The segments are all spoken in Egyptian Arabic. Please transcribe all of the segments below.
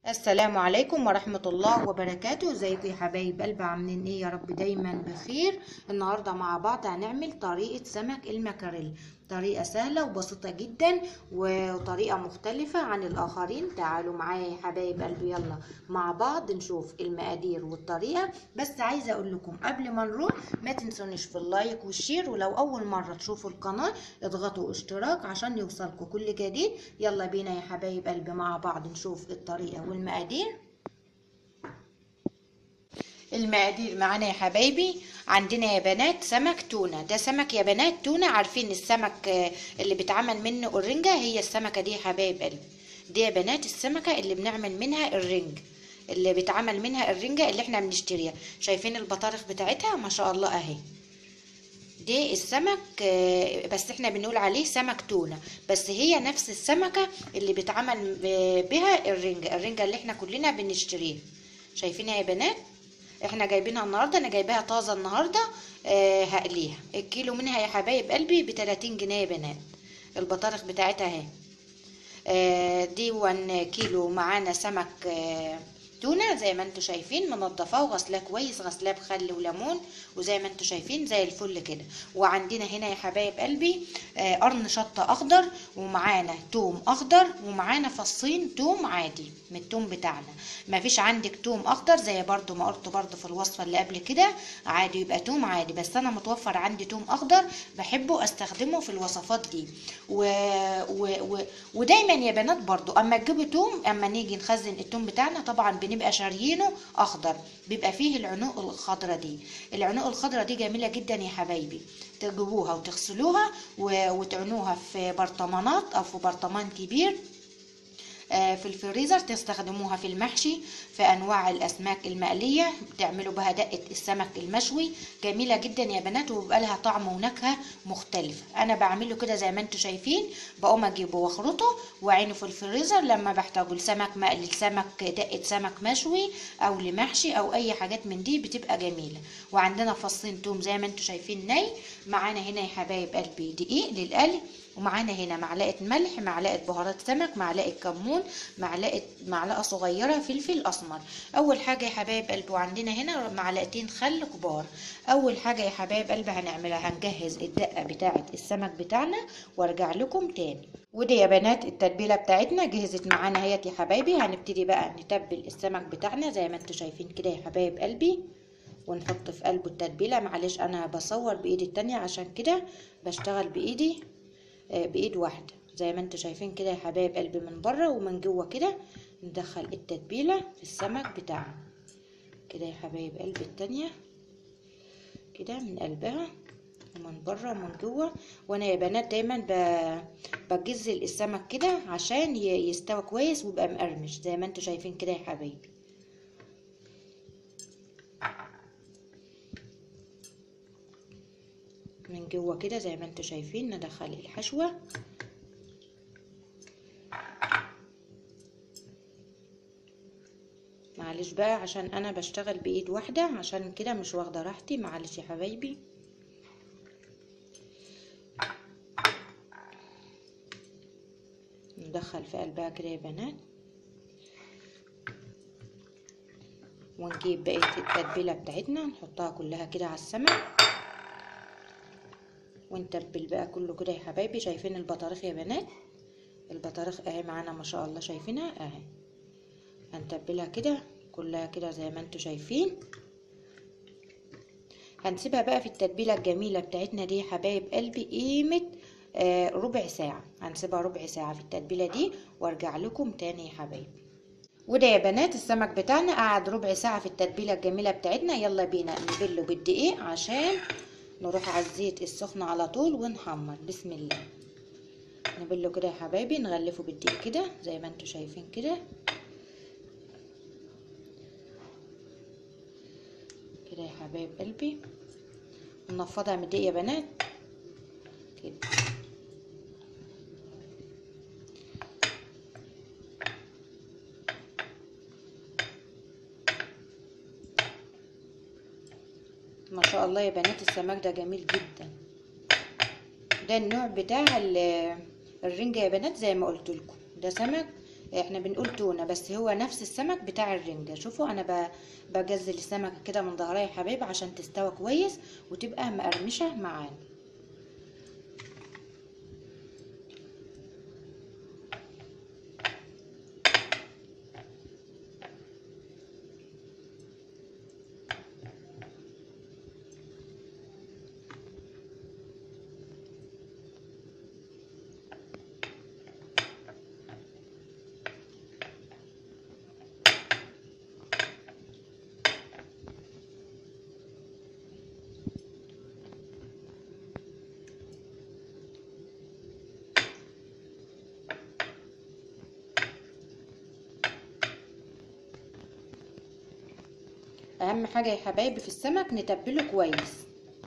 السلام عليكم ورحمة الله وبركاته ازيكم يا حبايب قلبي عاملين ايه يا رب دايما بخير النهاردة مع بعض هنعمل طريقة سمك المكاريل طريقة سهلة وبسيطة جدا وطريقة مختلفة عن الآخرين تعالوا معايا يا حبايب قلبي يلا مع بعض نشوف المقادير والطريقة بس عايزة أقول لكم قبل ما نروح ما تنسونيش في اللايك والشير ولو أول مرة تشوفوا القناة اضغطوا اشتراك عشان يوصلكم كل جديد يلا بينا يا حبايب قلبي مع بعض نشوف الطريقة والمقادير المقادير معانا يا حبايبي عندنا يا بنات سمك تونة ده سمك يا بنات تونة عارفين السمك آه، اللي بيتعمل منه الرنجة هي السمكة دي يا حبايب قلبي دي يا بنات السمكة اللي بنعمل منها الرنج اللي بيتعمل منها الرنجة اللي احنا بنشتريها شايفين البطارخ بتاعتها ما شاء الله اهي دي السمك آه، بس احنا بنقول عليه سمك تونة بس هي نفس السمكة اللي بيتعمل ب- بها الرنجة الرنجة اللي احنا كلنا بنشتريها شايفينها يا بنات احنا جايبينها النهارده انا جايباها طازه النهارده آه هقليها الكيلو منها يا حبايب قلبي ب 30 جنيه يا بنات البطارخ بتاعتها اهي آه دي 1 كيلو معانا سمك آه تونة زي ما انتوا شايفين منضفاه وغسلاه كويس غسلاه بخل وليمون وزي ما انتوا شايفين زي الفل كده وعندنا هنا يا حبايب قلبي آه قرن شطة اخضر ومعانا توم اخضر ومعانا فصين توم عادي من التوم بتاعنا ما فيش عندك توم اخضر زي برضو ما قلت برضو في الوصفة اللي قبل كده عادي يبقى توم عادي بس انا متوفر عندي توم اخضر بحبه استخدمه في الوصفات دي و... و... و... ودايما يا بنات برضو اما تجيبوا توم اما نيجي نخزن التوم بتاعنا طبعا بنبقى شاريينه اخضر بيبقى فيه العنق الخضرة دي العنق الخضرة دي جميلة جدا يا حبايبي تجيبوها وتغسلوها و... وتعنوها في برطمانات او في برطمان كبير آه، في الفريزر تستخدموها في المحشي في انواع الاسماك المقليه تعملوا بها دقه السمك المشوي جميله جدا يا بنات وبيبقى لها طعم ونكهه مختلفه انا بعمله كده زي ما انتم شايفين بقوم اجيبه واخرطه واعينه في الفريزر لما بحتاجه لسمك مقلي لسمك دقه سمك مشوي او لمحشي او اي حاجات من دي بتبقى جميله وعندنا فصين توم زي ما انتم شايفين ني معانا هنا يا حبايب قلبي دقيق للقلي ومعانا هنا معلقه ملح معلقه بهارات سمك معلقه كمون معلقه معلقه صغيره فلفل اسمر اول حاجه يا حبايب قلبي وعندنا هنا معلقتين خل كبار اول حاجه يا حبايب قلبي هنعملها هنجهز الدقه بتاعه السمك بتاعنا وارجع لكم تاني ودي يا بنات التتبيله بتاعتنا جهزت معانا اهيت يا حبايبي هنبتدي بقى نتبل السمك بتاعنا زي ما انتم شايفين كده يا حبايب قلبي ونحط في قلبه التتبيله معلش انا بصور بايدي التانية عشان كده بشتغل بايدي آه، بايد واحده زي ما انتوا شايفين كده يا حبايب قلبي من بره ومن جوه كده ندخل التتبيله في السمك بتاعنا كده يا حبايب قلبي التانية كده من قلبها ومن بره ومن جوه وانا يا بنات دايما ب- بجزل السمك كده عشان ي- يستوي كويس ويبقى مقرمش زي ما انتوا شايفين كده يا حبايبي من جوه كده زي ما انتوا شايفين ندخل الحشوه معلش بقى عشان انا بشتغل بايد واحده عشان كده مش واخده راحتي معلش يا حبايبي ندخل في قلبها كده يا بنات ونجيب بقيه التتبيله بتاعتنا نحطها كلها كده على السمك ونتبل بقى كله كده يا حبايبي شايفين البطارخ يا بنات البطارخ اهي معانا ما شاء الله شايفينها اهي هنتبلها كده كلها كده زي ما انتوا شايفين هنسيبها بقى في التتبيله الجميله بتاعتنا دي يا حبايب قلبي قيمه آه ربع ساعه هنسيبها ربع ساعه في التتبيله دي وارجع لكم تاني يا حبايبي وده يا بنات السمك بتاعنا قعد ربع ساعه في التتبيله الجميله بتاعتنا يلا بينا نبله بالدقيق عشان نروح على الزيت السخن على طول ونحمر بسم الله نبله كده يا حبايبي نغلفه بالدقيق كده زي ما انتوا شايفين كده كده يا حبايب قلبي ننفضها من الدقيق يا بنات كده ما شاء الله يا بنات السمك ده جميل جدا ده النوع بتاع ال- الرنجة يا بنات زي ما قلت لكم ده سمك احنا بنقول تونة بس هو نفس السمك بتاع الرنجة شوفوا انا ب- بجزل السمكة كده من ظهرها يا حبايبي عشان تستوى كويس وتبقى مقرمشة معانا اهم حاجة يا حبايبي في السمك نتبله كويس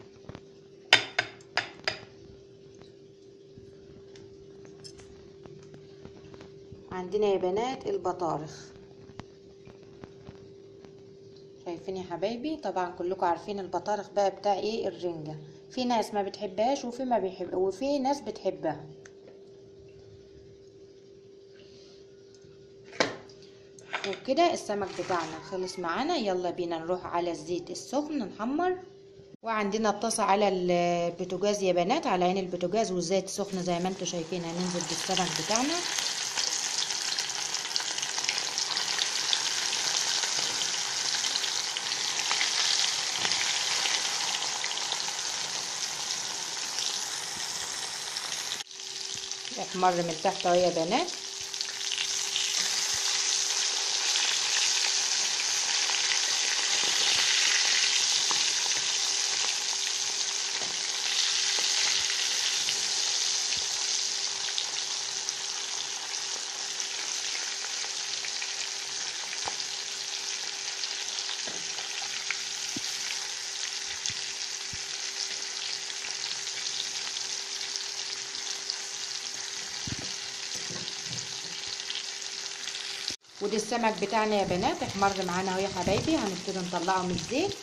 عندنا يا بنات البطارخ شايفين يا حبايبي طبعا كلكم عارفين البطارخ بقى بتاع ايه الرنجة في ناس ما بتحبهاش وفي ما بيحب وفي ناس بتحبها وكده السمك بتاعنا خلص معانا يلا بينا نروح على الزيت السخن نحمر وعندنا الطاسة على البوتاجاز يا بنات على عين البوتاجاز والزيت سخن زي ما انتم شايفين هننزل بالسمك بتاعنا احمر من تحت اهو يا بنات ودي السمك بتاعنا يا بنات احمر معانا اهو يا حبايبي هنبتدي نطلعه من الزيت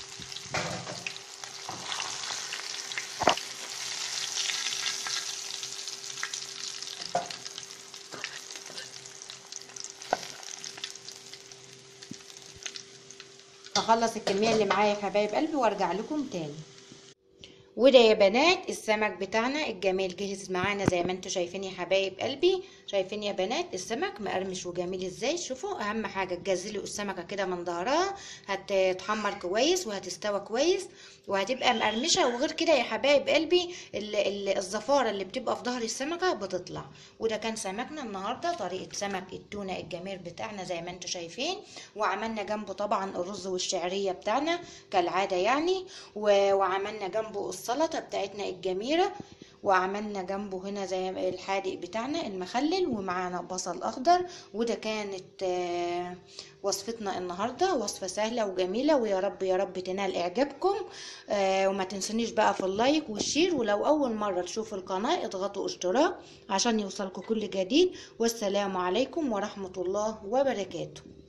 اخلص الكميه اللي معايا يا حبايب قلبي وارجع لكم تاني وده يا بنات السمك بتاعنا الجميل جهز معانا زي ما انتم شايفين يا حبايب قلبي شايفين يا بنات السمك مقرمش وجميل ازاي شوفوا اهم حاجه تجزلوا السمكه كده من ظهرها هتتحمر كويس وهتستوى كويس وهتبقى مقرمشه وغير كده يا حبايب قلبي ال- ال- الزفاره اللي بتبقى في ظهر السمكه بتطلع وده كان سمكنا النهارده طريقه سمك التونه الجميل بتاعنا زي ما انتم شايفين وعملنا جنبه طبعا الرز والشعريه بتاعنا كالعاده يعني و- وعملنا جنبه السلطه بتاعتنا الجميله وعملنا جنبه هنا زي الحادق بتاعنا المخلل ومعانا بصل اخضر وده كانت آه، وصفتنا النهارده وصفه سهله وجميله ويا رب يا رب تنال اعجابكم آه، وما تنسونيش بقى في اللايك والشير ولو اول مره تشوفوا القناه اضغطوا اشتراك عشان يوصلكم كل جديد والسلام عليكم ورحمه الله وبركاته